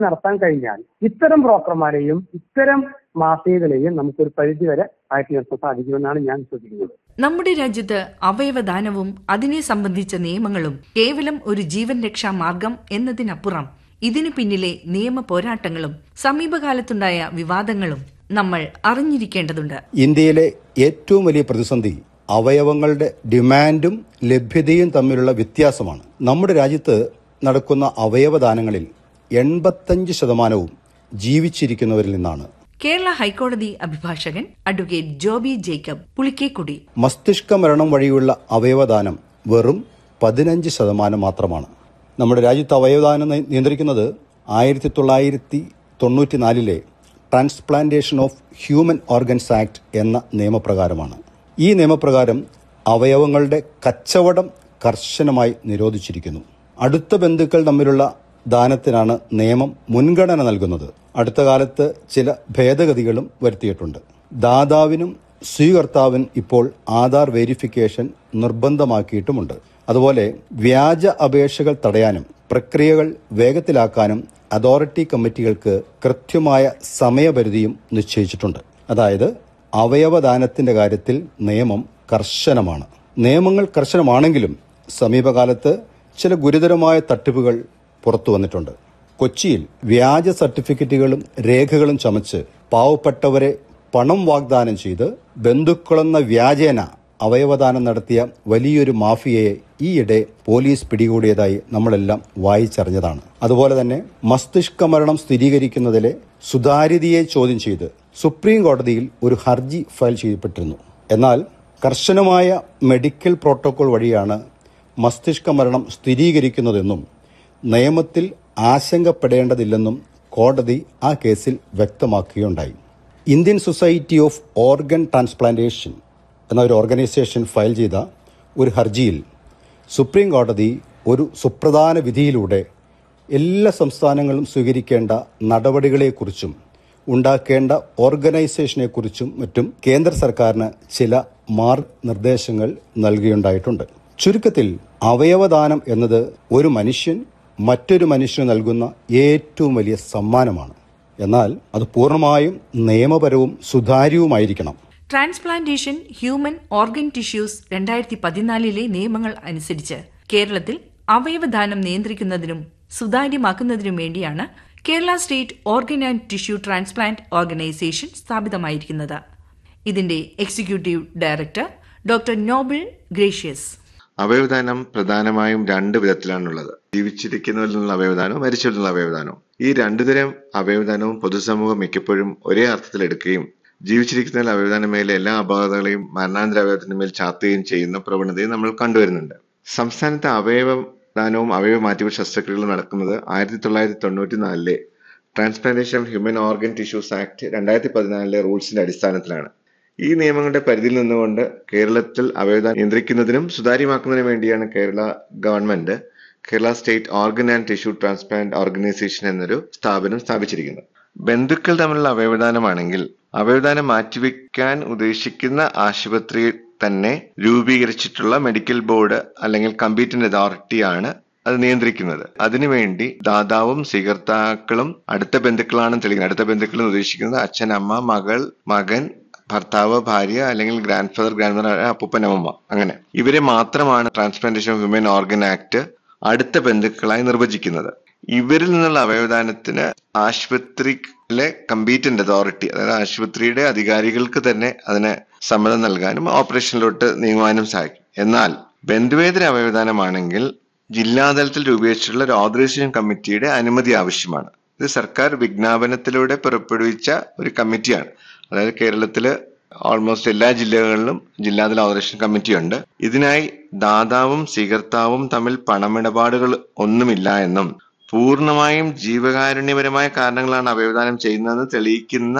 നടത്താൻ കഴിഞ്ഞാൽ ഇത്തരം ബ്രോക്കർമാരെയും ഇത്തരം മാഫിയകളെയും നമുക്കൊരു പരിധിവരെ മാറ്റി നിർത്താൻ സാധിക്കുമെന്നാണ് ഞാൻ വിശ്വസിക്കുന്നത് നമ്മുടെ രാജ്യത്ത് അവയവദാനവും അതിനെ സംബന്ധിച്ച നിയമങ്ങളും കേവലം ഒരു ജീവൻ രക്ഷാ മാർഗം എന്നതിനപ്പുറം ഇതിനു പിന്നിലെ നിയമ പോരാട്ടങ്ങളും സമീപകാലത്തുണ്ടായ വിവാദങ്ങളും നമ്മൾ അറിഞ്ഞിരിക്കേണ്ടതുണ്ട് ഇന്ത്യയിലെ ഏറ്റവും വലിയ പ്രതിസന്ധി അവയവങ്ങളുടെ ഡിമാൻഡും ലഭ്യതയും തമ്മിലുള്ള വ്യത്യാസമാണ് നമ്മുടെ രാജ്യത്ത് നടക്കുന്ന അവയവദാനങ്ങളിൽ എൺപത്തഞ്ച് ശതമാനവും ജീവിച്ചിരിക്കുന്നവരിൽ നിന്നാണ് കേരള ഹൈക്കോടതി അഭിഭാഷകൻ അഡ്വക്കേറ്റ് ജോബി ജേക്കബ് പുളിക്കേക്കുടി മസ്തിഷ്ക മരണം വഴിയുള്ള അവയവദാനം വെറും പതിനഞ്ച് ശതമാനം മാത്രമാണ് നമ്മുടെ രാജ്യത്ത് അവയവദാനം നി- നിയന്ത്രിക്കുന്നത് ആയിരത്തി തൊള്ളായിരത്തി തൊണ്ണൂറ്റിനാലിലെ transplantation of human organs act എന്ന നിയമപ്രകാരമാണ് ഈ നിയമപ്രകാരം അവയവങ്ങളുടെ കച്ചവടം കർശനമായി നിരോധിച്ചിരിക്കുന്നു അടുത്ത ബന്ധുക്കൾ തമ്മിലുള്ള ദാനത്തിനാണ് നിയമം മുൻഗണന നൽകുന്നത് അടുത്ത കാലത്ത് ചില ഭേദഗതികളും വരുത്തിയിട്ടുണ്ട് ദാതാവിനും സ്വീകർത്താവിനും ഇപ്പോൾ ആധാർ വെരിഫിക്കേഷൻ നിർബന്ധമാക്കിയിട്ടുമുണ്ട് അതുപോലെ വ്യാജ അപേക്ഷകൾ തടയാനും പ്രക്രിയകൾ വേഗത്തിലാക്കാനും അതോറിറ്റി കമ്മിറ്റികൾക്ക് കൃത്യമായ സമയപരിധിയും നിശ്ചയിച്ചിട്ടുണ്ട് അതായത് അവയവദാനത്തിന്റെ കാര്യത്തിൽ നിയമം കർശനമാണ് നിയമങ്ങൾ കർശനമാണെങ്കിലും സമീപകാലത്ത് ചില ഗുരുതരമായ തട്ടിപ്പുകൾ പുറത്തു വന്നിട്ടുണ്ട് കൊച്ചിയിൽ വ്യാജ സർട്ടിഫിക്കറ്റുകളും രേഖകളും ചമച്ച് പാവപ്പെട്ടവരെ പണം വാഗ്ദാനം ചെയ്ത് ബന്ധുക്കളെന്ന വ്യാജേന അവയവദാനം നടത്തിയ വലിയൊരു മാഫിയയെ ഈയിടെ പോലീസ് പിടികൂടിയതായി നമ്മളെല്ലാം വായിച്ചറിഞ്ഞതാണ് അതുപോലെ തന്നെ മസ്തിഷ്ക മരണം സ്ഥിരീകരിക്കുന്നതിലെ സുതാര്യതയെ ചോദ്യം ചെയ്ത് സുപ്രീം കോടതിയിൽ ഒരു ഹർജി ഫയൽ ചെയ്യപ്പെട്ടിരുന്നു എന്നാൽ കർശനമായ മെഡിക്കൽ പ്രോട്ടോകോൾ വഴിയാണ് മസ്തിഷ്ക മരണം സ്ഥിരീകരിക്കുന്നതെന്നും നിയമത്തിൽ ആശങ്കപ്പെടേണ്ടതില്ലെന്നും കോടതി ആ കേസിൽ വ്യക്തമാക്കുകയുണ്ടായി Indian society of organ transplantation എന്ന ഒരു ഓർഗനൈസേഷൻ ഫയൽ ചെയ്ത ഒരു ഹർജിയിൽ സുപ്രീം കോടതി ഒരു സുപ്രധാന വിധിയിലൂടെ എല്ലാ സംസ്ഥാനങ്ങളും സ്വീകരിക്കേണ്ട നടപടികളെക്കുറിച്ചും ഉണ്ടാക്കേണ്ട ഓർഗനൈസേഷനെക്കുറിച്ചും മറ്റും കേന്ദ്ര സർക്കാരിന് ചില മാർഗനിർദ്ദേശങ്ങൾ നൽകിയുണ്ടായിട്ടുണ്ട് ചുരുക്കത്തിൽ അവയവദാനം എന്നത് ഒരു മനുഷ്യൻ മറ്റൊരു മനുഷ്യന് നൽകുന്ന ഏറ്റവും വലിയ സമ്മാനമാണ് എന്നാൽ അത് പൂർണ്ണമായും നിയമപരവും സുതാര്യവുമായിരിക്കണം ട്രാൻസ്പ്ലാന്റേഷൻ ഹ്യൂമൻ ഓർഗൻ ടിഷ്യൂസ് രണ്ടായിരത്തി പതിനാലിലെ നിയമങ്ങൾ അനുസരിച്ച് കേരളത്തിൽ അവയവദാനം നിയന്ത്രിക്കുന്നതിനും സുതാര്യമാക്കുന്നതിനും വേണ്ടിയാണ് Kerala state organ and tissue transplant organisation സ്ഥാപിതമായിരിക്കുന്നത് ഇതിന്റെ executive director doctor Noble Gracious അവയവദാനം പ്രധാനമായും രണ്ട് വിധത്തിലാണുള്ളത് ജീവിച്ചിരിക്കുന്നവരിൽ നിന്നുള്ള അവയവദാനവും മരിച്ചവരിൽ നിന്നുള്ള അവയവദാനവും ഈ രണ്ടുതരം അവയവദാനവും പൊതുസമൂഹം മിക്കപ്പോഴും ഒരേ അർത്ഥത്തിൽ എടുക്കുകയും ജീവിച്ചിരിക്കുന്നതിൽ അവയവദാന മേലെ എല്ലാ അപകടങ്ങളെയും മരണാന്തര അവയവത്തിന് മേൽ ചാർത്തുകയും ചെയ്യുന്ന പ്രവണതയും നമ്മൾ കണ്ടുവരുന്നുണ്ട് സംസ്ഥാനത്തെ അവയവദാനവും അവയവ മാറ്റിവെച്ച ശസ്ത്രക്രിയകളും നടക്കുന്നത് ആയിരത്തി തൊള്ളായിരത്തി തൊണ്ണൂറ്റി നാലിലെ transplantation of human organ tissues act രണ്ടായിരത്തി പതിനാലിലെ റൂൾസിന്റെ അടിസ്ഥാനത്തിലാണ് ഈ നിയമങ്ങളുടെ പരിധിയിൽ നിന്നുകൊണ്ട് കേരളത്തിൽ അവയവദാനം നിയന്ത്രിക്കുന്നതിനും സുതാര്യമാക്കുന്നതിനും വേണ്ടിയാണ് Kerala government Kerala state organ and tissue transplant organisation എന്നൊരു സ്ഥാപനം സ്ഥാപിച്ചിരിക്കുന്നത് ബന്ധുക്കൾ തമ്മിലുള്ള അവയവദാനമാണെങ്കിൽ അവയവദാനം മാറ്റിവെക്കാൻ ഉദ്ദേശിക്കുന്ന ആശുപത്രിയിൽ തന്നെ രൂപീകരിച്ചിട്ടുള്ള മെഡിക്കൽ ബോർഡ് അല്ലെങ്കിൽ കമ്പീറ്റന്റ് അതോറിറ്റിയാണ് അത് നിയന്ത്രിക്കുന്നത് അതിനുവേണ്ടി ദാതാവും സ്വീകർത്താക്കളും അടുത്ത ബന്ധുക്കളാണെന്ന് തെളിയിക്കുന്നത് അടുത്ത ബന്ധുക്കൾ എന്ന് ഉദ്ദേശിക്കുന്നത് അച്ഛൻ അമ്മ മകൾ മകൻ ഭർത്താവ് ഭാര്യ അല്ലെങ്കിൽ ഗ്രാൻഡ് ഫാദർ ഗ്രാൻഡ് മദർ അപ്പൂപ്പൻ അമ്മമ്മ അങ്ങനെ ഇവരെ മാത്രമാണ് transplantation of human organ act അടുത്ത ബന്ധുക്കളായി നിർവചിക്കുന്നത് ഇവരിൽ നിന്നുള്ള അവയവദാനത്തിന് ആശുപത്രിയിലെ കമ്പീറ്റന്റ് അതോറിറ്റി അതായത് ആശുപത്രിയുടെ അധികാരികൾക്ക് തന്നെ അതിന് സമ്മതം നൽകാനും ഓപ്പറേഷനിലോട്ട് നീങ്ങുവാനും സാധിക്കും എന്നാൽ ബന്ധുവേതര അവയവദാനമാണെങ്കിൽ ജില്ലാതലത്തിൽ രൂപീകരിച്ചിട്ടുള്ള ഒരു ഓതറൈസേഷൻ കമ്മിറ്റിയുടെ അനുമതി ആവശ്യമാണ് ഇത് സർക്കാർ വിജ്ഞാപനത്തിലൂടെ പുറപ്പെടുവിച്ച ഒരു കമ്മിറ്റിയാണ് അതായത് കേരളത്തില് ഓൾമോസ്റ്റ് എല്ലാ ജില്ലകളിലും ജില്ലാതല ഓതറേഷൻ കമ്മിറ്റി ഉണ്ട് ഇതിനായി ദാതാവും സ്വീകർത്താവും തമ്മിൽ പണമിടപാടുകൾ ഒന്നുമില്ല എന്നും പൂർണ്ണമായും ജീവകാരുണ്യപരമായ കാരണങ്ങളാണ് അവയവദാനം ചെയ്യുന്നതെന്ന് തെളിയിക്കുന്ന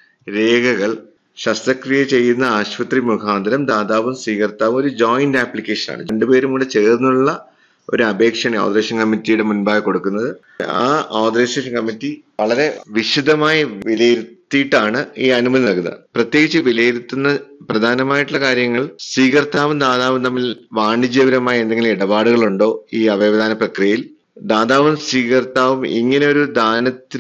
രേഖകൾ ശസ്ത്രക്രിയ ചെയ്യുന്ന ആശുപത്രി മുഖാന്തരം ദാതാവും സ്വീകർത്താവും ഒരു ജോയിന്റ് ആപ്ലിക്കേഷൻ ആണ് രണ്ടുപേരും കൂടെ ചേർന്നുള്ള ഒരു അപേക്ഷയാണ് ഓതറേഷൻ കമ്മിറ്റിയുടെ മുൻപായി കൊടുക്കുന്നത് ആ ഓതറൈസേഷൻ കമ്മിറ്റി വളരെ വിശദമായി വിലയിരുത്തിയിട്ടാണ് ഈ അനുമതി നൽകുന്നത് പ്രത്യേകിച്ച് വിലയിരുത്തുന്ന പ്രധാനമായിട്ടുള്ള കാര്യങ്ങൾ സ്വീകർത്താവും ദാതാവും തമ്മിൽ വാണിജ്യപരമായ എന്തെങ്കിലും ഇടപാടുകളുണ്ടോ ഈ അവയവദാന പ്രക്രിയയിൽ ദാതാവും സ്വീകർത്താവും ഇങ്ങനെ ഒരു ദാനത്തിന്